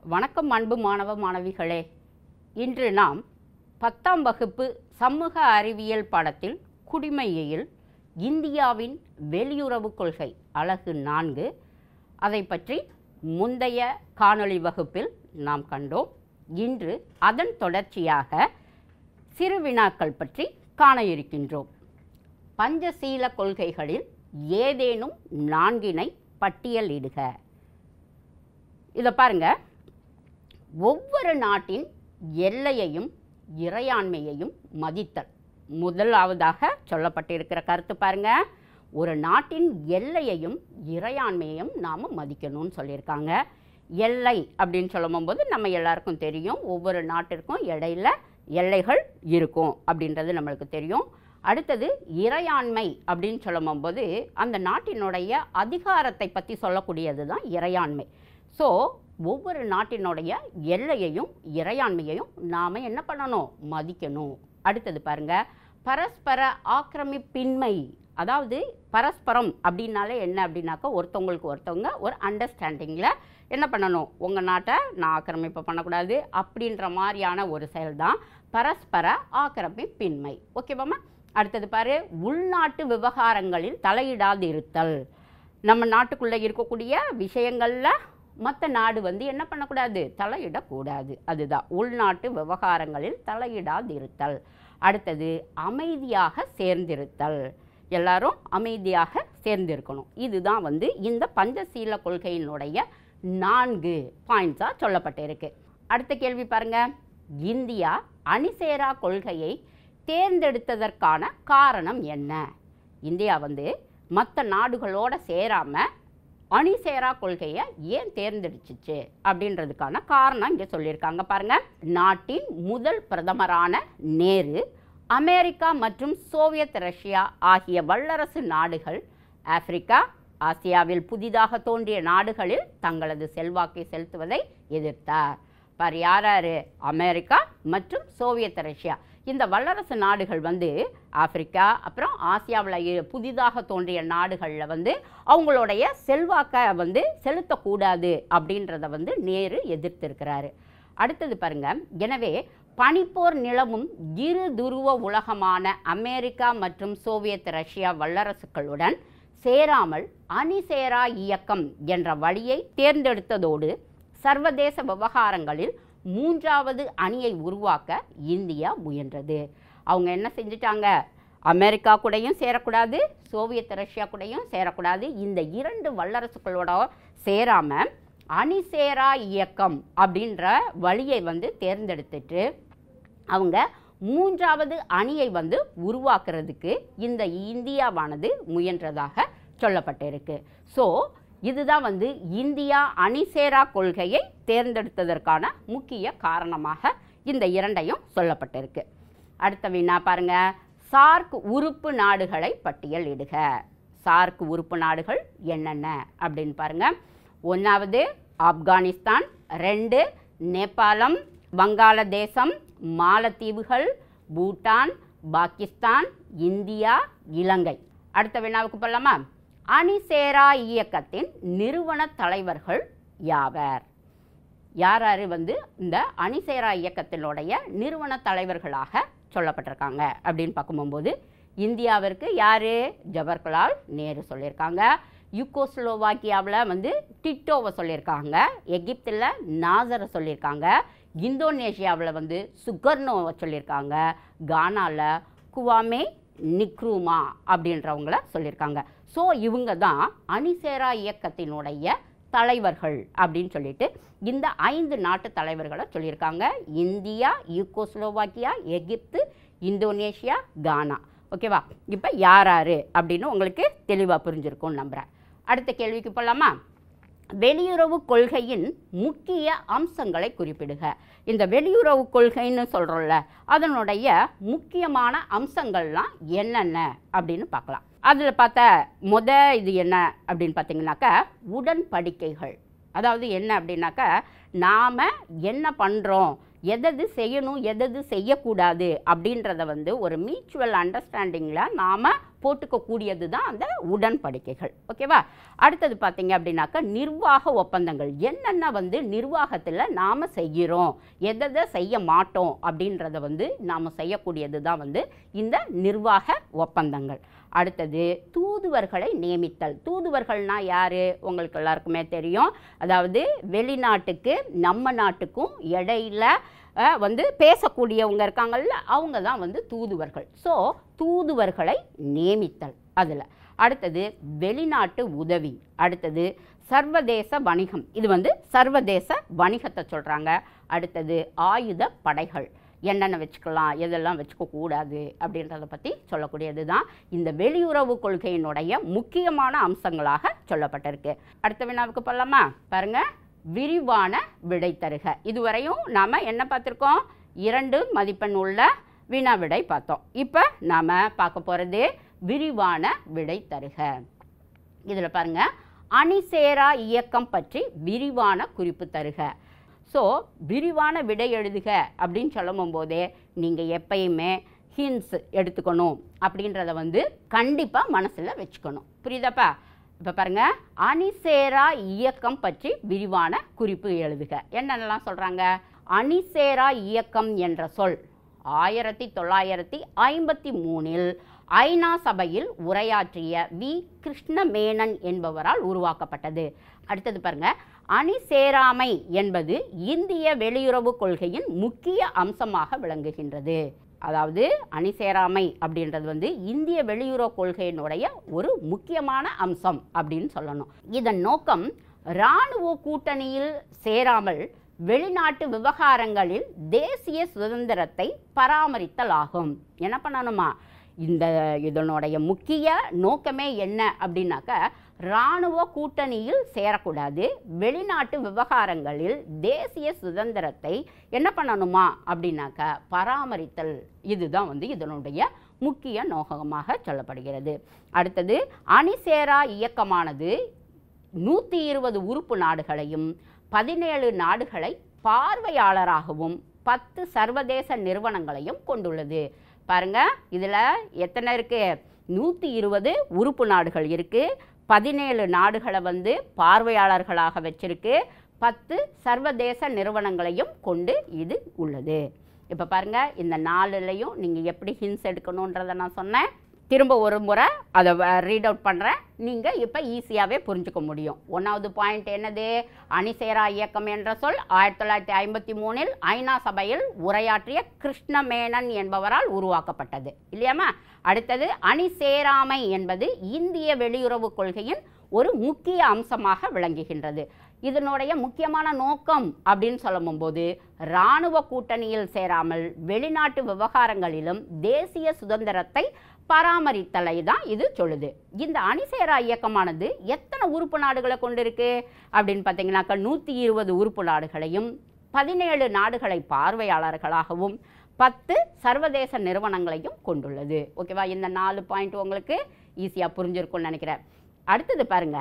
வணக்கம் அன்பு மாணவ மாணவிகளே இன்று நாம் பத்தாம் வகுப்பு சமூக அறிவியல் பாடத்தில் குடிமையியல் இந்தியாவின் வெளியுறவு கொள்கை அலகு நான்கு அதை பற்றி முந்தைய காணொளி வகுப்பில் நாம் கண்டோம் இன்று அதன் தொடர்ச்சியாக சிறு வினாக்கள் பற்றி காண இருக்கின்றோம் பஞ்சசீல கொள்கைகளில் ஏதேனும் நான்கினை பட்டியலிடுக இதை பாருங்க ஒவ்வொரு நாட்டின் எல்லையையும் இறையாண்மையையும் மதித்தல் முதலாவதாக சொல்லப்பட்டிருக்கிற கருத்து பாருங்க ஒரு நாட்டின் எல்லையையும் இறையாண்மையையும் நாம் மதிக்கணும்னு சொல்லியிருக்காங்க எல்லை அப்படின்னு சொல்லும்போது நம்ம எல்லாருக்கும் தெரியும் ஒவ்வொரு நாட்டிற்கும் இடையில எல்லைகள் இருக்கும் அப்படின்றது நம்மளுக்கு தெரியும் அடுத்தது இறையாண்மை அப்படின்னு சொல்லும்போது அந்த நாட்டினுடைய அதிகாரத்தை பற்றி சொல்லக்கூடியது தான் இறையாண்மை ஸோ ஒவ்வொரு நாட்டினுடைய எல்லையையும் இறையாண்மையையும் நாம் என்ன பண்ணணும் மதிக்கணும் அடுத்தது பாருங்க பரஸ்பர ஆக்கிரமிப்பின்மை அதாவது பரஸ்பரம் அப்படின்னாலே என்ன அப்படின்னாக்கா ஒருத்தவங்களுக்கு ஒருத்தவங்க ஒரு அண்டர்ஸ்டாண்டிங்கில் என்ன பண்ணணும் உங்கள் நாட்டை நான் ஆக்கிரமிப்பு பண்ணக்கூடாது அப்படின்ற மாதிரியான ஒரு செயல் தான் பரஸ்பர ஆக்கிரமிப்பின்மை ஓகேவாம்மா அடுத்தது பாரு உள்நாட்டு விவகாரங்களில் தலையிடாது இருத்தல் நம்ம நாட்டுக்குள்ளே இருக்கக்கூடிய விஷயங்களில் மற்ற நாடு வந்து என்ன பண்ணக்கூடாது தலையிடக்கூடாது அதுதான் உள்நாட்டு விவகாரங்களில் தலையிடாது இருத்தல் அடுத்தது அமைதியாக சேர்ந்திருத்தல் எல்லாரும் அமைதியாக சேர்ந்திருக்கணும் இதுதான் வந்து இந்த பஞ்சசீல கொள்கையினுடைய நான்கு பாயிண்ட்ஸாக சொல்லப்பட்டிருக்கு அடுத்த கேள்வி பாருங்க இந்தியா அணிசேரா கொள்கையை தேர்ந்தெடுத்ததற்கான காரணம் என்ன இந்தியா வந்து மற்ற நாடுகளோட சேராமல் அணிசேரா கொள்கையை ஏன் தேர்ந்தெடுத்துச்சு அப்படின்றதுக்கான காரணம் இங்கே சொல்லியிருக்காங்க பாருங்க நாட்டின் முதல் பிரதமரான நேரு அமெரிக்கா மற்றும் சோவியத் ரஷ்யா ஆகிய வல்லரசு நாடுகள் ஆப்பிரிக்கா ஆசியாவில் புதிதாக தோன்றிய நாடுகளில் தங்களது செல்வாக்கை செலுத்துவதை எதிர்த்தார் பார் யாராரு அமெரிக்கா மற்றும் சோவியத் ரஷ்யா இந்த வல்லரசு நாடுகள் வந்து ஆப்பிரிக்கா அப்புறம் ஆசியாவில் புதிதாக தோன்றிய நாடுகளில் வந்து அவங்களுடைய செல்வாக்கை வந்து செலுத்தக்கூடாது அப்படின்றத வந்து நேரு எதிர்த்திருக்கிறாரு அடுத்தது பாருங்க எனவே பனிப்போர் நிலவும் இரு துருவ உலகமான அமெரிக்கா மற்றும் சோவியத் ரஷ்யா வல்லரசுகளுடன் சேராமல் அணிசேரா இயக்கம் என்ற வழியை தேர்ந்தெடுத்ததோடு சர்வதேச விவகாரங்களில் மூன்றாவது அணியை உருவாக்க இந்தியா முயன்றது அவங்க என்ன செஞ்சிட்டாங்க அமெரிக்கா கூடயும் சேரக்கூடாது சோவியத் ரஷ்யா கூடயும் சேரக்கூடாது இந்த இரண்டு வல்லரசுகளோட சேராமல் அணிசேரா இயக்கம் அப்படின்ற வழியை வந்து தேர்ந்தெடுத்துட்டு அவங்க மூன்றாவது அணியை வந்து உருவாக்குறதுக்கு இந்த இந்தியாவானது முயன்றதாக சொல்லப்பட்டிருக்கு ஸோ இதுதான் வந்து இந்தியா அணிசேரா கொள்கையை தேர்ந்தெடுத்ததற்கான முக்கிய காரணமாக இந்த இரண்டையும் சொல்லப்பட்டிருக்கு அடுத்த வினா பாருங்க சார்க் உறுப்பு நாடுகளை பட்டியலிடுக சார்க் உறுப்பு நாடுகள் என்னென்ன அப்படின்னு பாருங்க ஒன்றாவது ஆப்கானிஸ்தான் ரெண்டு நேபாளம் வங்காளதேசம் மாலத்தீவுகள் பூட்டான் பாகிஸ்தான் இந்தியா இலங்கை அடுத்த வினாவுக்கு போகலாமா அணிசேரா இயக்கத்தின் நிறுவன தலைவர்கள் யாவர் யார் யார் வந்து இந்த அணிசேரா இயக்கத்தினுடைய நிறுவன தலைவர்களாக சொல்லப்பட்டிருக்காங்க அப்படின்னு பார்க்கும்போது இந்தியாவிற்கு யார் ஜவஹர்லால் நேரு சொல்லியிருக்காங்க யுகோஸ்லோவாக்கியாவில் வந்து டிட்டோவை சொல்லியிருக்காங்க எகிப்தில் நாசரை சொல்லியிருக்காங்க இந்தோனேஷியாவில் வந்து சுகர்னோவை சொல்லியிருக்காங்க கானாவில் குவாமே நிக்ரூமா அப்படின்றவங்கள சொல்லியிருக்காங்க ஸோ இவங்க தான் அணிசேரா இயக்கத்தினுடைய தலைவர்கள் அப்படின்னு சொல்லிட்டு இந்த ஐந்து நாட்டு தலைவர்களை சொல்லியிருக்காங்க இந்தியா யூகோஸ்லோவாக்கியா எகிப்து இந்தோனேஷியா கானா ஓகேவா இப்போ யார் யார் அப்படின்னு உங்களுக்கு தெளிவாக புரிஞ்சிருக்கும்னு நம்புகிறேன் அடுத்த கேள்விக்கு போகலாமா வெளியுறவு கொள்கையின் முக்கிய அம்சங்களை குறிப்பிடுக இந்த வெளியுறவு கொள்கைன்னு சொல்கிறோம்ல அதனுடைய முக்கியமான அம்சங்கள்லாம் என்னென்ன அப்படின்னு பார்க்கலாம் அதில் பார்த்த முத இது என்ன அப்படின்னு பார்த்தீங்கன்னாக்கா உடன்படிக்கைகள் அதாவது என்ன அப்படின்னாக்கா நாம் என்ன பண்ணுறோம் எதது செய்யணும் எதது செய்யக்கூடாது அப்படின்றத வந்து ஒரு மியூச்சுவல் அண்டர்ஸ்டாண்டிங்கில் நாம் போட்டுக்கக்கூடியது தான் அந்த உடன்படிக்கைகள் ஓகேவா அடுத்தது பார்த்தீங்க அப்படின்னாக்கா நிர்வாக ஒப்பந்தங்கள் என்னென்ன வந்து நிர்வாகத்தில் நாம் செய்கிறோம் எதை செய்ய மாட்டோம் அப்படின்றத வந்து நாம் செய்யக்கூடியது தான் வந்து இந்த நிர்வாக ஒப்பந்தங்கள் அடுத்தது தூதுவர்களை நியமித்தல் தூதுவர்கள்னா யார் உங்களுக்கு எல்லாருக்குமே தெரியும் அதாவது வெளிநாட்டுக்கு நம்ம நாட்டுக்கும் இடையில அஹ், வந்து பேசக்கூடியவங்க இருக்காங்கல்ல அவங்க தான் வந்து தூதுவர்கள் ஸோ தூதுவர்களை நியமித்தல் அதில் அடுத்தது வெளிநாட்டு உதவி அடுத்தது சர்வதேச வணிகம் இது வந்து சர்வதேச வணிகத்தை சொல்கிறாங்க அடுத்தது ஆயுத படைகள் என்னென்ன வச்சுக்கலாம் எதெல்லாம் வச்சுக்க கூடாது அப்படின்றத பற்றி சொல்லக்கூடியது தான் இந்த வெளியுறவு கொள்கையினுடைய முக்கியமான அம்சங்களாக சொல்லப்பட்டிருக்கு அடுத்த வினாவுக்கு போகலாமா பாருங்க விரிவான விடை தருக இதுவரையும் நாம் என்ன பார்த்துருக்கோம் இரண்டு மதிப்பெண் உள்ள வினா விடை பார்த்தோம் இப்போ நாம் பார்க்க போகிறது விரிவான விடை தருக இதில் பாருங்க அணிசேரா இயக்கம் பற்றி விரிவான குறிப்பு தருக ஸோ விரிவான விடை எழுதுக அப்படின்னு சொல்லும் போதே நீங்கள் எப்பயுமே ஹின்ஸ் எடுத்துக்கணும் அப்படின்றத வந்து கண்டிப்பாக மனசில் வச்சுக்கணும் புரியுதாப்பா இப்போ பாருங்க அணிசேரா இயக்கம் பற்றி விரிவான குறிப்பு எழுதுக என்னென்னலாம் சொல்கிறாங்க அணிசேரா இயக்கம் என்ற சொல் ஆயிரத்தி தொள்ளாயிரத்தி ஐம்பத்தி மூணில் ஐநா சபையில் உரையாற்றிய வி கிருஷ்ணமேனன் என்பவரால் உருவாக்கப்பட்டது அடுத்தது பாருங்க அணி சேராமை என்பது இந்திய வெளியுறவு கொள்கையின் முக்கிய அம்சமாக விளங்குகின்றது அதாவது அணி சேராமை அப்படின்றது வந்து இந்திய வெளியுறவு கொள்கையினுடைய ஒரு முக்கியமான அம்சம் அப்படின்னு சொல்லணும் இதன் நோக்கம் இராணுவ கூட்டணியில் சேராமல் வெளிநாட்டு விவகாரங்களில் தேசிய சுதந்திரத்தை பராமரித்தல் ஆகும் என்ன பண்ணணுமா இந்த இதனுடைய முக்கிய நோக்கமே என்ன அப்படின்னாக்க இராணுவ கூட்டணியில் சேரக்கூடாது வெளிநாட்டு விவகாரங்களில் தேசிய சுதந்திரத்தை என்ன பண்ணணுமா அப்படின்னாக்க பராமரித்தல் இதுதான் வந்து இதனுடைய முக்கிய நோக்கமாக சொல்லப்படுகிறது அடுத்தது அணிசேரா இயக்கமானது நூற்றி இருபது உறுப்பு நாடுகளையும் பதினேழு நாடுகளை பார்வையாளராகவும் பத்து சர்வதேச நிறுவனங்களையும் கொண்டுள்ளது பாருங்க இதில் எத்தனை இருக்கு நூற்றி இருபது உறுப்பு நாடுகள் இருக்கு பதினேழு நாடுகளை வந்து பார்வையாளர்களாக வச்சிருக்கு பத்து சர்வதேச நிறுவனங்களையும் கொண்டு இது உள்ளது இப்போ பாருங்க இந்த நாலுலையும் நீங்கள் எப்படி ஹின்ஸ் எடுக்கணுன்றதை நான் சொன்னேன் திரும்ப ஒரு முறை அதை ரீட் அவுட் பண்ணுறேன் நீங்கள் இப்போ ஈஸியாகவே புரிஞ்சுக்க முடியும் ஒன்றாவது பாயிண்ட் என்னது அணிசேரா இயக்கம் என்ற சொல் ஆயிரத்தி தொள்ளாயிரத்தி ஐம்பத்தி மூணில் ஐநா சபையில் உரையாற்றிய கிருஷ்ணமேனன் என்பவரால் உருவாக்கப்பட்டது இல்லையாம்மா அடுத்தது அணிசேராமை என்பது இந்திய வெளியுறவு கொள்கையின் ஒரு முக்கிய அம்சமாக விளங்குகின்றது இதனுடைய முக்கியமான நோக்கம் அப்படின்னு சொல்லும்போது இராணுவ கூட்டணியில் சேராமல் வெளிநாட்டு விவகாரங்களிலும் தேசிய சுதந்திரத்தை பராமரித்தலை தான் இது சொல்லுது இந்த அணிசேரா இயக்கமானது எத்தனை உறுப்பு நாடுகளை கொண்டிருக்கு அப்படின்னு பார்த்தீங்கன்னாக்கா நூற்றி இருபது உறுப்பு நாடுகளையும் பதினேழு நாடுகளை பார்வையாளர்களாகவும் பத்து சர்வதேச நிறுவனங்களையும் கொண்டுள்ளது ஓகேவா இந்த நாலு பாயிண்ட் உங்களுக்கு ஈஸியாக புரிஞ்சிருக்கும்னு நினைக்கிறேன் அடுத்தது பாருங்க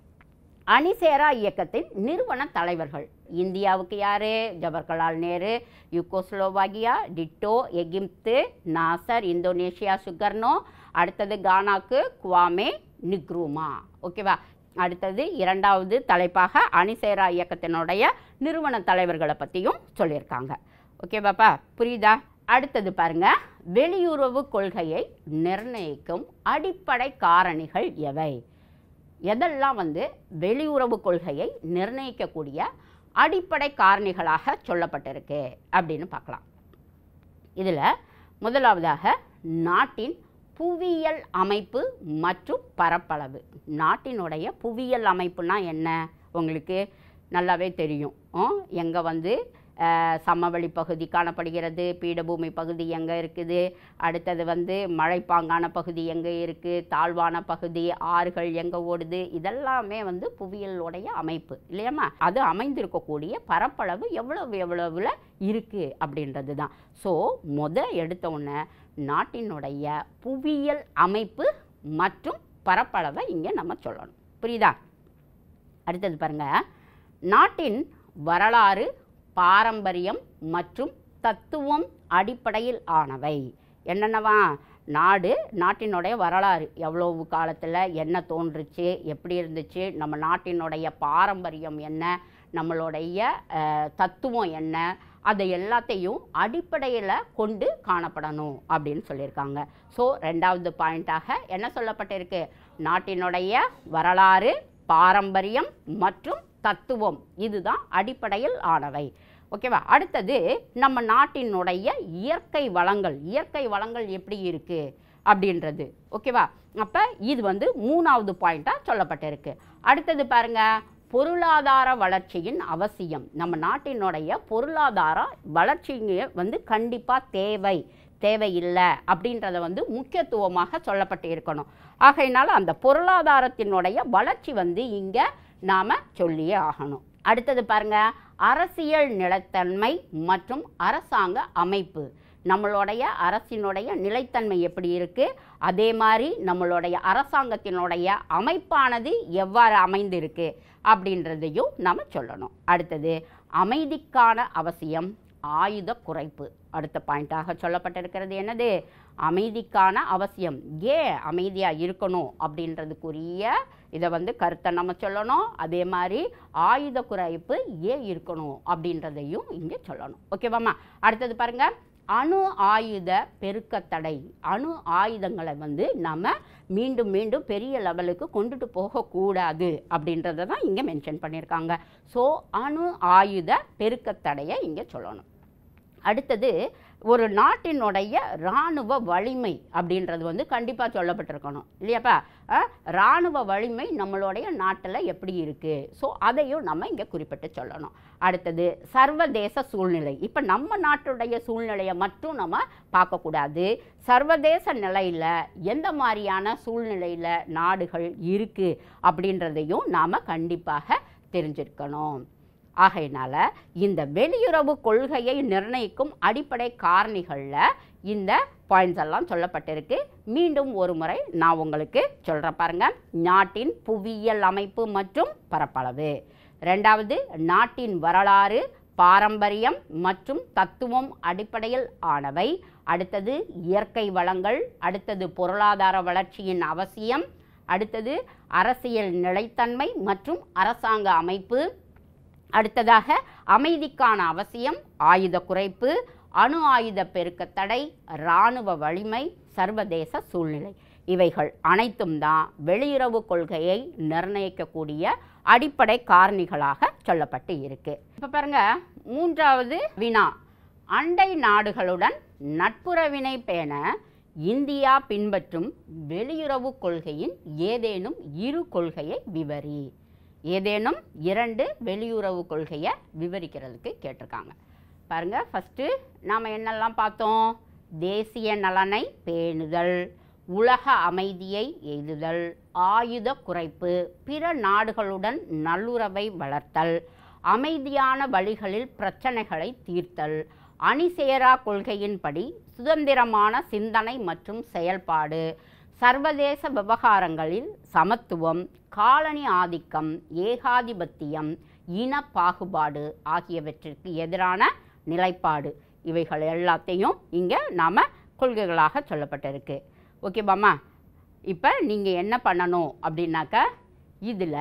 அணிசேரா இயக்கத்தின் நிறுவன தலைவர்கள் இந்தியாவுக்கு யாரு Jawaharlal Nehru Yugoslavia Tito Egypt Nasser Indonesia Sukarno அடுத்தது கானாக்கு குவாமே நிக்ரூமா ஓகேவா அடுத்தது இரண்டாவது தலைப்பாக அணிசேரா இயக்கத்தினுடைய நிறுவன தலைவர்களை பற்றியும் சொல்லியிருக்காங்க ஓகேவாப்பா புரியுதா அடுத்தது பாருங்க வெளியுறவு கொள்கையை நிர்ணயிக்கும் அடிப்படை காரணிகள் எவை எதெல்லாம் வந்து வெளியுறவு கொள்கையை நிர்ணயிக்கக்கூடிய அடிப்படை காரணிகளாக சொல்லப்பட்டிருக்கு அப்படின்னு பார்க்கலாம் இதில் முதலாவதாக நாட்டின் புவியியல் அமைப்பு மற்றும் பரப்பளவு நாட்டினுடைய புவியியல் அமைப்புனா என்ன உங்களுக்கு நல்லாவே தெரியும் எங்கே வந்து அஹ், சமவெளி பகுதி காணப்படுகிறது பீடபூமி பகுதி எங்கே இருக்குது அடுத்தது வந்து மழைப்பாங்கான பகுதி எங்கே இருக்குது தாழ்வான பகுதி ஆறுகள் எங்கே ஓடுது இதெல்லாமே வந்து புவியியலுடைய அமைப்பு இல்லையாம்மா அது அமைந்திருக்கக்கூடிய பரப்பளவு எவ்வளவு எவ்வளவுல இருக்குது அப்படின்றது தான் ஸோ முத எடுத்த உடனே நாட்டினுடைய புவியியல் அமைப்பு மற்றும் பரப்பளவை இங்கே நம்ம சொல்லணும் புரியுதா அடுத்தது பாருங்க நாட்டின் வரலாறு பாரம்பரியம் மற்றும் தத்துவம் அடிப்படையில் ஆனவை என்னென்னவா நாடு நாட்டினுடைய வரலாறு எவ்வளவு காலத்தில் என்ன தோன்றுச்சு எப்படி இருந்துச்சு நம்ம நாட்டினுடைய பாரம்பரியம் என்ன நம்மளுடைய அஹ், தத்துவம் என்ன அதை எல்லாத்தையும் அடிப்படையில் கொண்டு காணப்படணும் அப்படின்னு சொல்லியிருக்காங்க ஸோ ரெண்டாவது பாயிண்ட்டாக என்ன சொல்லப்பட்டிருக்கு நாட்டினுடைய வரலாறு பாரம்பரியம் மற்றும் தத்துவம் இதுதான் அடிப்படையில் ஆனவை ஓகேவா அடுத்தது நம்ம நாட்டினுடைய இயற்கை வளங்கள் இயற்கை வளங்கள் எப்படி இருக்குது அப்படின்றது ஓகேவா அப்போ இது வந்து மூணாவது பாயிண்ட்டாக சொல்லப்பட்டிருக்கு அடுத்தது பாருங்க பொருளாதார வளர்ச்சியின் அவசியம் நம்ம நாட்டினுடைய பொருளாதார வளர்ச்சிங்க வந்து கண்டிப்பாக தேவை தேவையில்லை அப்படின்றத வந்து முக்கியத்துவமாக சொல்லப்பட்டு இருக்கணும் ஆகையினால அந்த பொருளாதாரத்தினுடைய வளர்ச்சி வந்து இங்கே நாம் சொல்லியே ஆகணும் அடுத்தது பாருங்க அரசியல் நிலைத்தன்மை மற்றும் அரசாங்க அமைப்பு நம்மளுடைய அரசினுடைய நிலைத்தன்மை எப்படி இருக்குது அதே மாதிரி நம்மளுடைய அரசாங்கத்தினுடைய அமைப்பானது எவ்வாறு அமைந்திருக்கு அப்படின்றதையும் நம்ம சொல்லணும் அடுத்தது அமைதிக்கான அவசியம் ஆயுத குறைப்பு அடுத்த பாயிண்டாக சொல்லப்பட்டிருக்கிறது என்னது அமைதிக்கான அவசியம் ஏன் அமைதியாக இருக்கணும் அப்படின்றதுக்குரிய இதை வந்து கருத்தை நம்ம சொல்லணும் அதே மாதிரி ஆயுத குறைப்பு ஏன் இருக்கணும் அப்படின்றதையும் இங்கே சொல்லணும் ஓகேவாம்மா அடுத்தது பாருங்க அணு ஆயுத பெருக்கத்தடை அணு ஆயுதங்களை வந்து நம்ம மீண்டும் மீண்டும் பெரிய லெவலுக்கு கொண்டுட்டு போகக்கூடாது அப்படின்றத தான் இங்கே மென்ஷன் பண்ணியிருக்காங்க ஸோ அணு ஆயுத பெருக்கத்தடையை இங்கே சொல்லணும் அடுத்தது ஒரு நாட்டினுடைய இராணுவ வலிமை அப்படின்றது வந்து கண்டிப்பாக சொல்லப்பட்டிருக்கணும் இல்லையாப்பா அஹ், இராணுவ வலிமை நம்மளுடைய நாட்டில் எப்படி இருக்குது ஸோ அதையும் நம்ம இங்கே குறிப்பிட்டு சொல்லணும் அடுத்தது சர்வதேச சூழ்நிலை இப்போ நம்ம நாட்டுடைய சூழ்நிலையை மட்டும் நம்ம பார்க்கக்கூடாது சர்வதேச நிலையில் எந்த மாதிரியான சூழ்நிலையில் நாடுகள் இருக்குது அப்படின்றதையும் நாம் கண்டிப்பாக தெரிஞ்சிருக்கணும் ஆகையினால இந்த வெளியுறவு கொள்கையை நிர்ணயிக்கும் அடிப்படை காரணிகளில் இந்த பாயிண்ட்ஸ் எல்லாம் சொல்லப்பட்டிருக்கு மீண்டும் ஒரு முறை நான் உங்களுக்கு சொல்கிறேன் பாருங்க நாட்டின் புவியியல் அமைப்பு மற்றும் பரப்பளவு ரெண்டாவது நாட்டின் வரலாறு பாரம்பரியம் மற்றும் தத்துவம் அடிப்படையில் ஆனவை அடுத்தது இயற்கை வளங்கள் அடுத்தது பொருளாதார வளர்ச்சியின் அவசியம் அடுத்தது அரசியல் நிலைத்தன்மை மற்றும் அரசாங்க அமைப்பு அடுத்ததாக அமைதிக்கான அவசியம் ஆயுத குறைப்பு அணு ஆயுத பெருக்கத் தடை இராணுவ வலிமை சர்வதேச சூழ்நிலை இவைகள் அனைத்தும் தான் வெளியுறவு கொள்கையை நிர்ணயிக்கக்கூடிய அடிப்படை காரணிகளாக சொல்லப்பட்டு இருக்கு இப்போ பாருங்க மூன்றாவது வினா அண்டை நாடுகளுடன் நட்புறவினை பேண இந்தியா பின்பற்றும் வெளியுறவு கொள்கையின் ஏதேனும் இரு கொள்கையை விவரி ஏதேனும் இரண்டு வெளியுறவு கொள்கையை விவரிக்கிறதுக்கு கேட்டிருக்காங்க பாருங்க ஃபஸ்ட்டு நாம் என்னெல்லாம் பார்த்தோம் தேசிய நலனை பேணுதல் உலக அமைதியை எய்துதல் ஆயுத குறைப்பு பிற நாடுகளுடன் நல்லுறவை வளர்த்தல் அமைதியான வழிகளில் பிரச்சனைகளை தீர்த்தல் அணிசேரா கொள்கையின்படி சுதந்திரமான சிந்தனை மற்றும் செயல்பாடு சர்வதேச விவகாரங்களில் சமத்துவம் காலனி ஆதிக்கம் ஏகாதிபத்தியம் இன பாகுபாடு ஆகியவற்றிற்கு எதிரான நிலைப்பாடு இவைகள் எல்லாத்தையும் இங்கே நாம் கொள்கைகளாக சொல்லப்பட்டிருக்கு ஓகேவாம்மா இப்போ நீங்கள் என்ன பண்ணணும் அப்படின்னாக்கா இதில்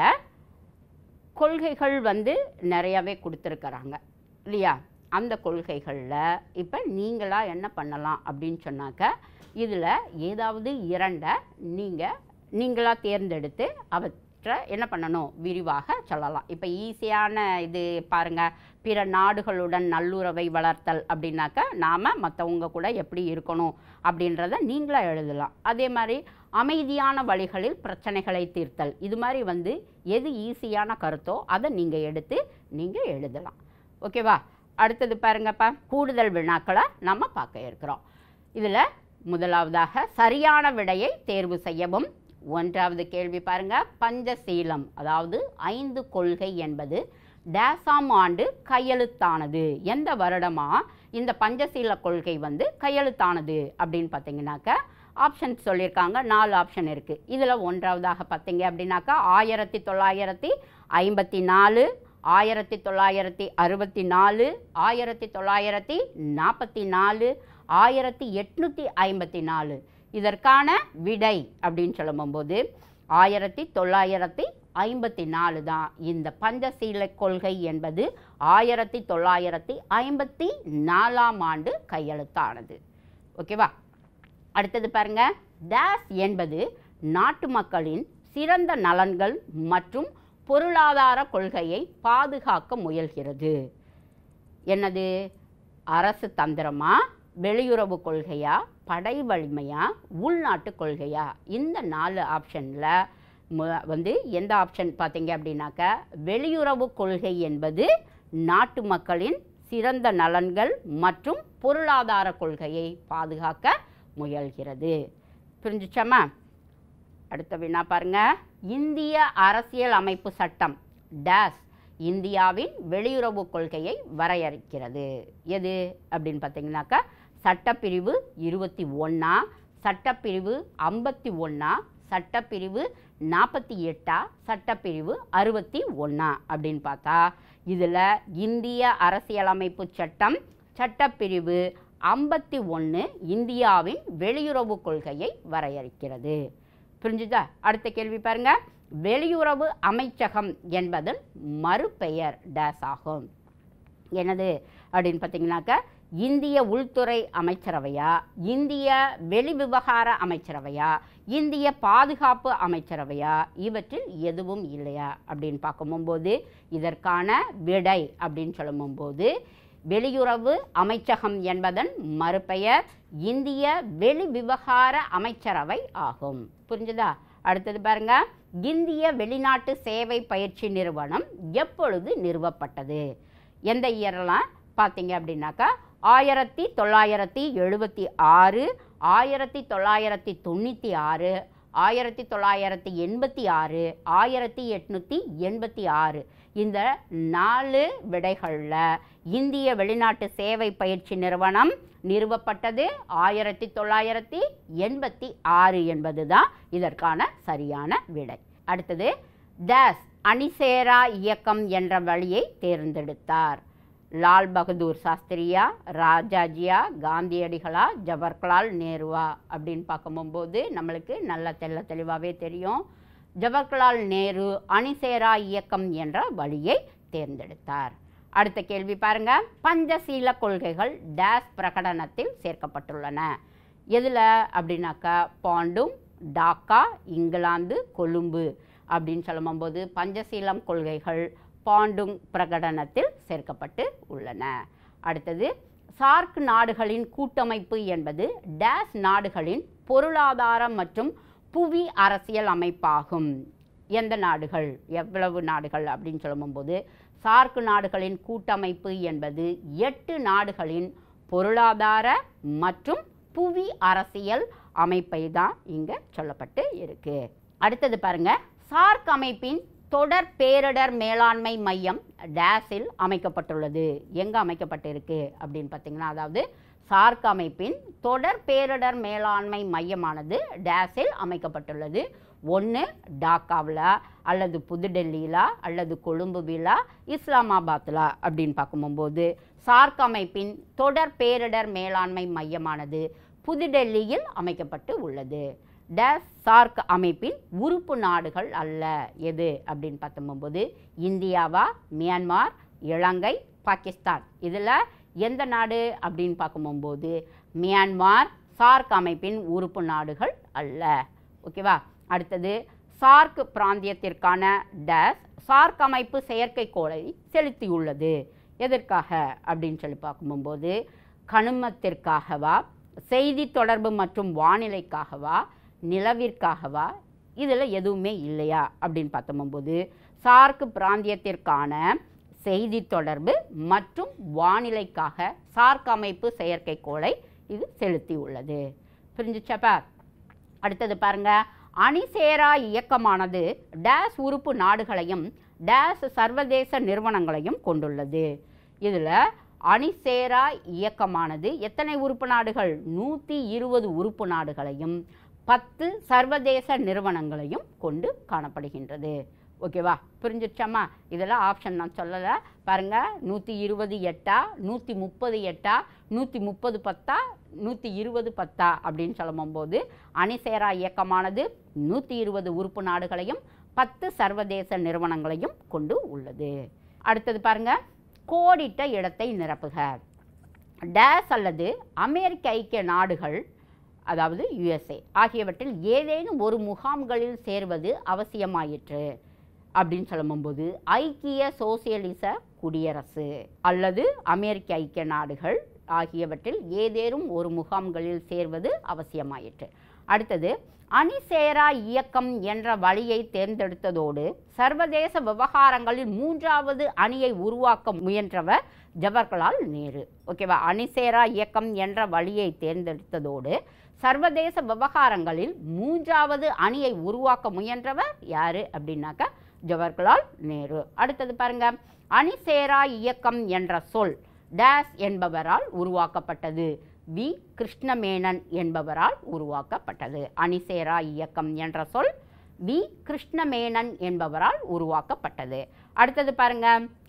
கொள்கைகள் வந்து நிறையாவே கொடுத்துருக்கறாங்க இல்லையா அந்த கொள்கைகளில் இப்போ நீங்களாக என்ன பண்ணலாம் அப்படின்னு சொன்னாக்க இதில் ஏதாவது இரண்டை நீங்கள் நீங்களாக தேர்ந்தெடுத்து அவற்றை என்ன பண்ணணும் விரிவாக சொல்லலாம் இப்போ ஈஸியான இது பாருங்கள் பிற நாடுகளுடன் நல்லுறவை வளர்த்தல் அப்படின்னாக்கா நாம் மற்றவங்க கூட எப்படி இருக்கணும் அப்படின்றத நீங்களாக எழுதலாம் அதே மாதிரி அமைதியான வழிகளில் பிரச்சனைகளை தீர்த்தல் இது மாதிரி வந்து எது ஈஸியான கருத்தோ அதை நீங்கள் எடுத்து நீங்கள் எழுதலாம் ஓகேவா அடுத்தது பாருங்கப்பா கூடுதல் வினாக்களை நம்ம பார்க்க இருக்கிறோம் இதில் முதலாவதாக சரியான விடையை தேர்வு செய்யவும் ஒன்றாவது கேள்வி பாருங்க பஞ்சசீலம் அதாவது ஐந்து கொள்கை என்பது டேசாம் ஆண்டு கையெழுத்தானது எந்த வருடமா இந்த பஞ்சசீல கொள்கை வந்து கையெழுத்தானது அப்படின்னு பார்த்தீங்கன்னாக்கா ஆப்ஷன் சொல்லியிருக்காங்க நாலு ஆப்ஷன் இருக்குது இதில் ஒன்றாவதாக பார்த்தீங்க அப்படின்னாக்கா ஆயிரத்தி தொள்ளாயிரத்தி ஐம்பத்தி நாலு ஆயிரத்தி தொள்ளாயிரத்தி அறுபத்தி நாலு ஆயிரத்தி தொள்ளாயிரத்தி நாற்பத்தி நாலு ஆயிரத்தி எட்நூற்றி ஐம்பத்தி நாலு இதற்கான விடை அப்படின்னு சொல்லும்போது ஆயிரத்தி தொள்ளாயிரத்தி ஐம்பத்தி நாலு தான் இந்த பஞ்சசீல கொள்கை என்பது ஆயிரத்தி தொள்ளாயிரத்தி ஐம்பத்தி நாலாம் ஆண்டு கையெழுத்தானது ஓகேவா அடுத்தது பாருங்க டேஸ் என்பது நாட்டு மக்களின் சிறந்த நலன்கள் மற்றும் பொருளாதார கொள்கையை பாதுகாக்க முயல்கிறது என்னது அரசு தந்திரமா வெளியுறவு கொள்கையா படை வலிமையா உள்நாட்டு கொள்கையா இந்த நாலு ஆப்ஷனில் வந்து எந்த ஆப்ஷன் பார்த்தீங்க அப்படின்னாக்கா வெளியுறவு கொள்கை என்பது நாட்டு மக்களின் சிறந்த நலன்கள் மற்றும் பொருளாதார கொள்கையை பாதுகாக்க முயல்கிறது புரிஞ்சுச்சாமா அடுத்த வினா பாருங்க இந்திய அரசியல் அமைப்பு சட்டம் டேஸ் இந்தியாவின் வெளியுறவு கொள்கையை வரையறுக்கிறது எது அப்படின்னு பார்த்தீங்கன்னாக்கா சட்டப்பிரிவு இருபத்தி ஒன்றா சட்டப்பிரிவு ஐம்பத்தி ஒன்றா சட்டப்பிரிவு நாற்பத்தி எட்டா சட்டப்பிரிவு அறுபத்தி ஒன்றா அப்படின்னு பார்த்தா இதில் இந்திய அரசியலமைப்பு சட்டம் சட்டப்பிரிவு ஐம்பத்தி ஒன்று இந்தியாவின் வெளியுறவு கொள்கையை வரையறுக்கிறது புரிஞ்சுதா அடுத்த கேள்வி பாருங்க வெளியுறவு அமைச்சகம் என்பதன் மறுபெயர் டேஸ் ஆகும் என்னது அப்படின்னு பார்த்தீங்கன்னாக்கா இந்திய உள்துறை அமைச்சரவையா இந்திய வெளிவிவகார அமைச்சரவையா இந்திய பாதுகாப்பு அமைச்சரவையா இவற்றில் எதுவும் இல்லையா அப்படின்னு பார்க்கும்போது இதற்கான விடை அப்படின்னு சொல்லும்போது வெளியுறவு அமைச்சகம் என்பதன் மறுபெயர் இந்திய வெளிவிவகார அமைச்சரவை ஆகும் புரிஞ்சுதா அடுத்தது பாருங்க இந்திய வெளிநாட்டு சேவை பயிற்சி நிறுவனம் எப்பொழுது நிறுவப்பட்டது எந்த இயர்லாம் பார்த்தீங்க அப்படின்னாக்கா ஆயிரத்தி தொள்ளாயிரத்தி எழுபத்தி ஆறு ஆயிரத்தி தொள்ளாயிரத்தி தொண்ணூற்றி ஆறு ஆயிரத்தி தொள்ளாயிரத்தி எண்பத்தி ஆறு ஆயிரத்தி எட்நூற்றி எண்பத்தி ஆறு இந்த நாலு விடைகளில் இந்திய வெளிநாட்டு சேவை பயிற்சி நிறுவனம் நிறுவப்பட்டது ஆயிரத்தி தொள்ளாயிரத்தி எண்பத்தி ஆறு என்பது தான் இதற்கான சரியான விடை அடுத்தது டேஸ் அணிசேரா இயக்கம் என்ற வழியை தேர்ந்தெடுத்தார் லால் பகதூர் சாஸ்திரியா ராஜாஜியா காந்தியடிகளா ஜவஹர்லால் நேருவா அப்படின்னு பார்க்கும்போது நம்மளுக்கு நல்ல தெள்ள தெளிவாகவே தெரியும் ஜவஹர்லால் நேரு அணிசேரா இயக்கம் என்ற வழியை தேர்ந்தெடுத்தார் அடுத்த கேள்வி பாருங்க பஞ்சசீல கொள்கைகள் டேஸ் பிரகடனத்தில் சேர்க்கப்பட்டுள்ளன எதில் அப்படின்னாக்கா பாண்டும் டாக்கா இங்கிலாந்து கொழும்பு அப்படின்னு சொல்லும்போது பஞ்சசீலம் கொள்கைகள் பாண்டுங் பிரகடனத்தில் சேர்க்கப்பட்டு உள்ளன அடுத்தது சார்க் நாடுகளின் கூட்டமைப்பு என்பது டேஸ் நாடுகளின் பொருளாதார மற்றும் புவி அரசியல் அமைப்பாகும் எந்த நாடுகள் எவ்வளவு நாடுகள் அப்படின்னு சொல்லும்போது சார்க் நாடுகளின் கூட்டமைப்பு என்பது எட்டு நாடுகளின் பொருளாதார மற்றும் புவி அரசியல் அமைப்பை தான் இங்கே சொல்லப்பட்டு இருக்கு அடுத்தது பாருங்க சார்க் அமைப்பின் தொடர் பேரிடர் மேலாண்மை மையம் டேஸில் அமைக்கப்பட்டுள்ளது எங்கே அமைக்கப்பட்டிருக்கு அப்படின்னு பார்த்தீங்கன்னா அதாவது சார்க் அமைப்பின் தொடர் பேரிடர் மேலாண்மை மையமானது டேஸில் அமைக்கப்பட்டுள்ளது ஒன்று டாக்காவில் அல்லது புதுடெல்லியில் அல்லது கொழும்புவில் இஸ்லாமாபாத்தில் அப்படின்னு பார்க்கும்போது சார்க் அமைப்பின் தொடர் பேரிடர் மேலாண்மை மையமானது புதுடெல்லியில் அமைக்கப்பட்டு உள்ளது டேஸ் சார்க் அமைப்பின் உறுப்பு நாடுகள் அல்ல எது அப்படின்னு பார்த்தம்போது இந்தியாவா மியான்மார் இலங்கை பாகிஸ்தான் இதில் எந்த நாடு அப்படின்னு பார்க்கும்போது மியான்மார் சார்க் அமைப்பின் உறுப்பு நாடுகள் அல்ல ஓகேவா அடுத்தது சார்க் பிராந்தியத்திற்கான டேஸ் சார்க் அமைப்பு செயற்கைக்கோளை செலுத்தியுள்ளது எதற்காக அப்படின்னு சொல்லி பார்க்கும்போது கனுமத்திற்காகவா செய்தி தொடர்பு மற்றும் வானிலைக்காகவா நிலவிற்காகவா இதில் எதுவுமே இல்லையா அப்படின்னு பார்த்தோம்போது சார்க் பிராந்தியத்திற்கான செய்தி தொடர்பு மற்றும் வானிலைக்காக சார்க் அமைப்பு செயற்கைக்கோளை இது செலுத்தி உள்ளது புரிஞ்சுச்சாப்பா அடுத்தது பாருங்க அணிசேரா இயக்கமானது டேஸ் உறுப்பு நாடுகளையும் டேஸ் சர்வதேச நிறுவனங்களையும் கொண்டுள்ளது இதில் அணிசேரா இயக்கமானது எத்தனை உறுப்பு நாடுகள் நூற்றி இருபது உறுப்பு நாடுகளையும் பத்து சர்வதேச நிறுவனங்களையும் கொண்டு காணப்படுகின்றது ஓகேவா புரிஞ்சிருச்சாம்மா இதெல்லாம் ஆப்ஷன் நான் சொல்லலை பாருங்கள் நூற்றி இருபது எட்டா நூற்றி முப்பது எட்டா நூற்றி முப்பது பத்தா நூற்றி இருபது பத்தா அப்படின்னு சொல்லும்போது அணிசேரா இயக்கமானது நூற்றி இருபது உறுப்பு நாடுகளையும் பத்து சர்வதேச நிறுவனங்களையும் கொண்டு உள்ளது அடுத்தது பாருங்க கோடிட்ட இடத்தை நிரப்புக டேஸ் அல்லது அமெரிக்க ஐக்கிய நாடுகள் அதாவது யுஎஸ்ஏ ஆகியவற்றில் ஏதேனும் ஒரு முகாம்களில் சேர்வது அவசியமாயிற்று அப்படின்னு சொல்லும்போது ஐக்கிய சோசியலிச குடியரசு அல்லது அமெரிக்க ஐக்கிய நாடுகள் ஆகியவற்றில் ஏதேனும் ஒரு முகாம்களில் சேர்வது அவசியமாயிற்று அடுத்தது அணிசேரா இயக்கம் என்ற வழியை தேர்ந்தெடுத்ததோடு சர்வதேச விவகாரங்களில் மூன்றாவது அணியை உருவாக்க முயன்றவர் ஜவஹர்லால் நேரு ஓகேவா அணிசேரா இயக்கம் என்ற வழியை தேர்ந்தெடுத்ததோடு சர்வதேச விவகாரங்களில் மூன்றாவது அணியை உருவாக்க முயன்றவர் யாரு அப்படின்னாக்கா ஜவஹர்லால் நேரு அடுத்தது பாருங்க அணிசேரா இயக்கம் என்ற சொல் டேஸ் என்பவரால் உருவாக்கப்பட்டது வி கிருஷ்ணமேனன் என்பவரால் உருவாக்கப்பட்டது அணிசேரா இயக்கம் என்ற சொல் வி கிருஷ்ணமேனன் என்பவரால் உருவாக்கப்பட்டது அடுத்தது பாருங்க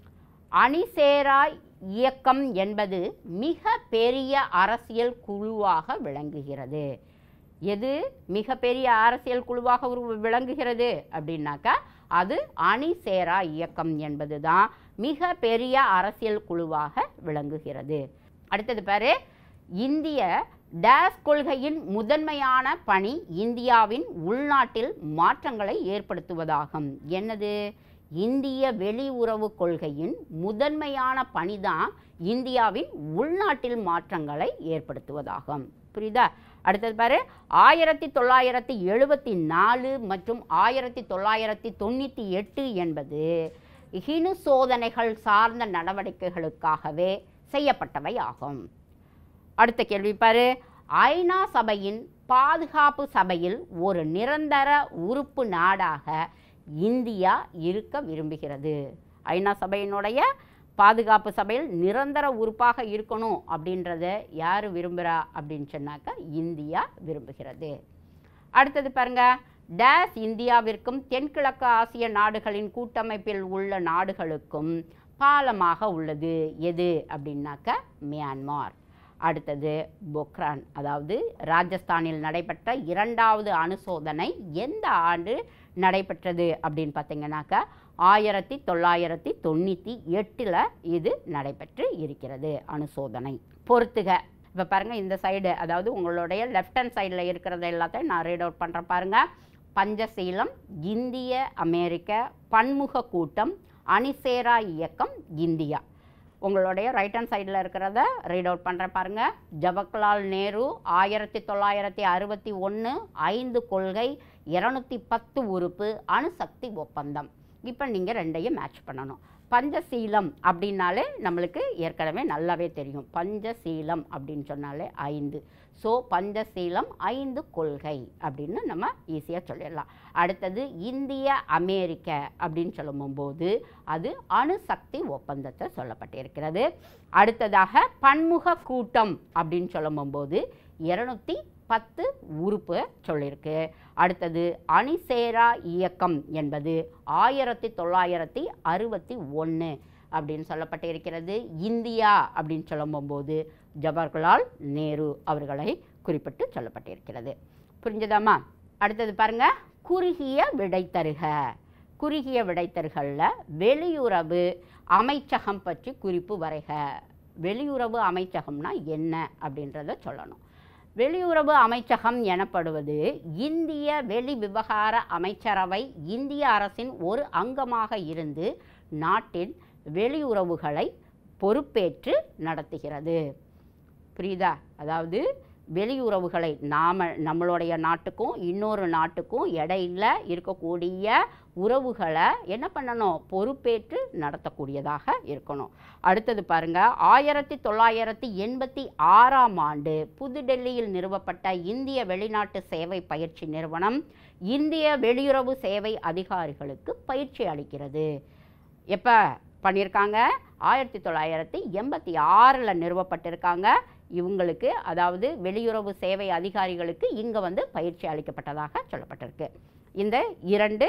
அணிசேரா இயக்கம் என்பது மிக பெரிய அரசியல் குழுவாக விளங்குகிறது எது மிகப்பெரிய அரசியல் குழுவாக உரு- விளங்குகிறது அப்படின்னாக்கா அது அணிசேரா இயக்கம் என்பது தான் மிக பெரிய அரசியல் குழுவாக விளங்குகிறது அடுத்தது பாரு இந்திய டேஸ் கொள்கையின் முதன்மையான பணி இந்தியாவின் உள்நாட்டில் மாற்றங்களை ஏற்படுத்துவதாகும் என்னது இந்திய வெளியுறவு கொள்கையின் முதன்மையான பணிதான் இந்தியாவின் உள்நாட்டில் மாற்றங்களை ஏற்படுத்துவதாகும் புரியுதா அடுத்தது பாரு ஆயிரத்தி தொள்ளாயிரத்தி எழுபத்தி நாலு மற்றும் ஆயிரத்தி தொள்ளாயிரத்தி தொண்ணூற்றி எட்டு என்பது ஹினு சோதனைகள் சார்ந்த நடவடிக்கைகளுக்காகவே செய்யப்பட்டவை ஆகும் அடுத்த கேள்வி பாரு ஐநா சபையின் பாதுகாப்பு சபையில் ஒரு நிரந்தர உறுப்பு நாடாக இந்தியா இருக்க விரும்புகிறது ஐநா சபையினுடைய பாதுகாப்பு சபையில் நிரந்தர உறுப்பாக இருக்கணும் அப்படின்றத யார் விரும்புகிறா அப்படின்னு சொன்னாக்கா இந்தியா விரும்புகிறது அடுத்தது பாருங்க டேஸ் இந்தியாவிற்கும் தென்கிழக்கு ஆசிய நாடுகளின் கூட்டமைப்பில் உள்ள நாடுகளுக்கும் பாலமாக உள்ளது எது அப்படின்னாக்கா மியான்மார் அடுத்தது பொக்ரான் அதாவது ராஜஸ்தானில் நடைபெற்ற இரண்டாவது அணுசோதனை எந்த ஆண்டு நடைபெற்றது அப்படின்னு பார்த்தீங்கன்னாக்கா ஆயிரத்தி தொள்ளாயிரத்தி தொண்ணூற்றி எட்டில் இது நடைபெற்று இருக்கிறது அணுசோதனை பொறுத்துக இப்போ பாருங்கள் இந்த சைடு அதாவது உங்களுடைய லெஃப்ட் ஹேண்ட் சைடில் இருக்கிறத எல்லாத்தையும் நான் ரீட் அவுட் பண்ணுறேன் பாருங்கள் பஞ்சசீலம் இந்திய அமெரிக்க பன்முக கூட்டம் அணிசேரா இயக்கம் இந்தியா உங்களுடைய ரைட் ஹேண்ட் சைடில் இருக்கிறத ரீட் அவுட் பண்ணுறேன் பாருங்கள் ஜவஹர்லால் நேரு ஆயிரத்தி தொள்ளாயிரத்தி அறுபத்தி ஒன்று ஐந்து கொள்கை இரநூத்தி பத்து உறுப்பு அணுசக்தி ஒப்பந்தம் இப்போ நீங்கள் ரெண்டையும் மேட்ச் பண்ணணும் பஞ்சசீலம் அப்படின்னாலே நம்மளுக்கு ஏற்கனவே நல்லாவே தெரியும் பஞ்சசீலம் அப்படின்னு சொன்னாலே ஐந்து ஸோ பஞ்சசீலம் ஐந்து கொள்கை அப்படின்னு நம்ம ஈஸியாக சொல்லிடலாம் அடுத்தது இந்திய அமெரிக்க அப்படின்னு சொல்லும்போது அது அணுசக்தி ஒப்பந்தத்தை சொல்லப்பட்டிருக்கிறது அடுத்ததாக பன்முக கூட்டம் அப்படின்னு சொல்லும்போது இருநூத்தி பத்து உறுப்பு சொல்லியிருக்கு அடுத்தது அணிசேரா இயக்கம் என்பது ஆயிரத்தி தொள்ளாயிரத்தி அறுபத்தி ஒன்று அப்படின்னு சொல்லப்பட்டிருக்கிறது இந்தியா அப்படின்னு சொல்லும்போது ஜவஹர்லால் நேரு அவர்களை குறிப்பிட்டு சொல்லப்பட்டிருக்கிறது புரிஞ்சதாம்மா அடுத்தது பாருங்க குறுகிய விடை தருக குறுகிய விடை தருகளில் வெளியுறவு அமைச்சகம் பற்றி குறிப்பு வரைக வெளியுறவு அமைச்சகம்னா என்ன அப்படின்றத சொல்லணும் வெளியுறவு அமைச்சகம் எனப்படுவது இந்திய வெளி விவகார அமைச்சரவை இந்திய அரசின் ஒரு அங்கமாக இருந்து நாட்டின் வெளியுறவுகளை பொறுப்பேற்று நடத்துகிறது புரியுதா அதாவது வெளியுறவுகளை நாம் நம்மளுடைய நாட்டுக்கும் இன்னொரு நாட்டுக்கும் இடையில இருக்கக்கூடிய உறவுகளை என்ன பண்ணணும் பொறுப்பேற்று நடத்தக்கூடியதாக இருக்கணும் அடுத்தது பாருங்க ஆயிரத்தி தொள்ளாயிரத்தி எண்பத்தி ஆறாம் ஆண்டு புதுடெல்லியில் நிறுவப்பட்ட இந்திய வெளிநாட்டு சேவை பயிற்சி நிறுவனம் இந்திய வெளியுறவு சேவை அதிகாரிகளுக்கு பயிற்சி அளிக்கிறது எப்போ பண்ணியிருக்காங்க ஆயிரத்தி தொள்ளாயிரத்தி எண்பத்தி ஆறில் நிறுவப்பட்டிருக்காங்க இவங்களுக்கு அதாவது வெளியுறவு சேவை அதிகாரிகளுக்கு இங்கே வந்து பயிற்சி அளிக்கப்பட்டதாக சொல்லப்பட்டிருக்கு இந்த இரண்டு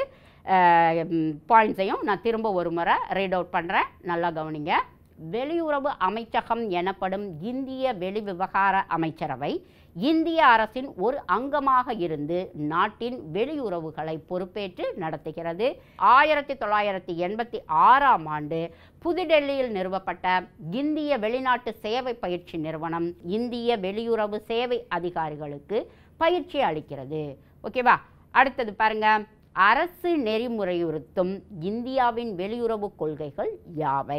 பாயிண்ட்ஸையும் நான் திரும்ப ஒரு முறை ரீட் அவுட் பண்ணுறேன் நல்லா கவனிங்க வெளியுறவு அமைச்சகம் எனப்படும் இந்திய வெளிவிவகார அமைச்சரவை இந்திய அரசின் ஒரு அங்கமாக இருந்து நாட்டின் வெளியுறவுகளை பொறுப்பேற்று நடத்துகிறது ஆயிரத்தி தொள்ளாயிரத்தி எண்பத்தி ஆறாம் ஆண்டு புதுடெல்லியில் நிறுவப்பட்ட இந்திய வெளிநாட்டு சேவை பயிற்சி நிறுவனம் இந்திய வெளியுறவு சேவை அதிகாரிகளுக்கு பயிற்சி அளிக்கிறது ஓகேவா அடுத்தது பாருங்க அரசு நெறிமுறையுறுத்தும் இந்தியாவின் வெளியுறவு கொள்கைகள் யாவை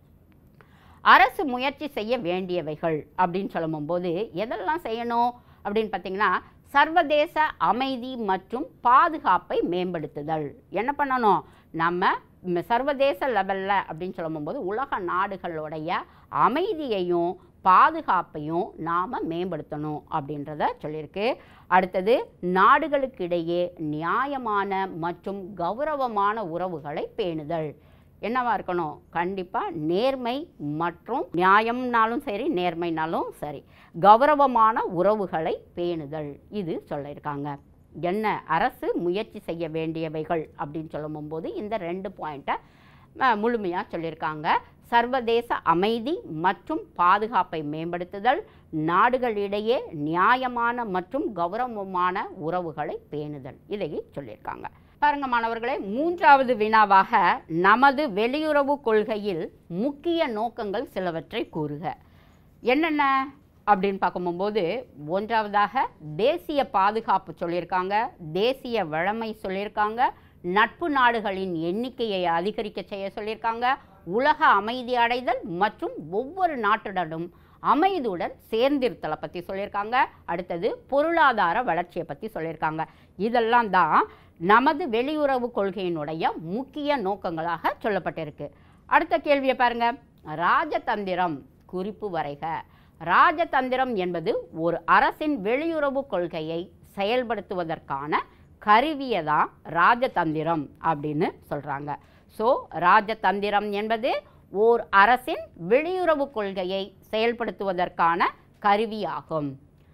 அரசு முயற்சி செய்ய வேண்டியவைகள் அப்படின்னு சொல்லும்போது எதெல்லாம் செய்யணும் அப்படின்னு பார்த்தீங்கன்னா சர்வதேச அமைதி மற்றும் பாதுகாப்பை மேம்படுத்துதல் என்ன பண்ணணும் நம்ம ம், சர்வதேச லெவலில் அப்படின்னு சொல்லும்போது உலக நாடுகளுடைய அமைதியையும் பாதுகாப்பையும் நாம் மேம்படுத்தணும் அப்படின்றத சொல்லியிருக்கு அடுத்தது நாடுகளுக்கிடையே நியாயமான மற்றும் கௌரவமான உறவுகளை பேணுதல் என்னவா இருக்கணும் கண்டிப்பாக நேர்மை மற்றும் நியாயம்னாலும் சரி நேர்மைனாலும் சரி கௌரவமான உறவுகளை பேணுதல் இது சொல்லியிருக்காங்க என்ன அரசு முயற்சி செய்ய வேண்டியவைகள் அப்படின்னு சொல்லும்போது இந்த ரெண்டு பாயிண்ட்டை முழுமையாக சொல்லியிருக்காங்க சர்வதேச அமைதி மற்றும் பாதுகாப்பை மேம்படுத்துதல் நாடுகளிடையே நியாயமான மற்றும் கௌரவமான உறவுகளை பேணுதல் இதை சொல்லியிருக்காங்க பாருங்க மாணவர்களே மூன்றாவது வினாவாக நமது வெளியுறவு கொள்கையில் முக்கிய நோக்கங்கள் சிலவற்றை கூறுக என்னென்ன அப்படின்னு பார்க்கும்போது ஒன்றாவதாக தேசிய பாதுகாப்பு சொல்லியிருக்காங்க தேசிய வழமை சொல்லியிருக்காங்க நட்பு நாடுகளின் எண்ணிக்கையை அதிகரிக்க செய்ய சொல்லியிருக்காங்க உலக அமைதி அடைதல் மற்றும் ஒவ்வொரு நாட்டுடனும் அமைதியுடன் சேர்ந்திருத்தலை பற்றி சொல்லியிருக்காங்க அடுத்தது பொருளாதார வளர்ச்சியை பற்றி சொல்லியிருக்காங்க இதெல்லாம் தான் நமது வெளியுறவு கொள்கையினுடைய முக்கிய நோக்கங்களாக சொல்லப்பட்டிருக்கு அடுத்த கேள்வியை பாருங்க ராஜதந்திரம் குறிப்பு வரைக ராஜதந்திரம் என்பது ஒரு அரசின் வெளியுறவு கொள்கையை செயல்படுத்துவதற்கான கருவியை தான் ராஜதந்திரம் அப்படின்னு சொல்கிறாங்க ஸோ ராஜதந்திரம் என்பது ஓர் அரசின் வெளியுறவு கொள்கையை செயல்படுத்துவதற்கான கருவியாகும்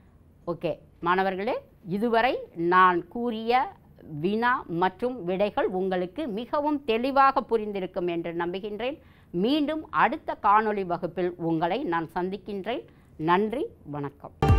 ஓகே மாணவர்களே இதுவரை நான் கூறிய வினா மற்றும் விடைகள் உங்களுக்கு மிகவும் தெளிவாக புரிந்திருக்கும் என்று நம்புகின்றேன் மீண்டும் அடுத்த காணொளி வகுப்பில் உங்களை நான் சந்திக்கின்றேன் நன்றி வணக்கம்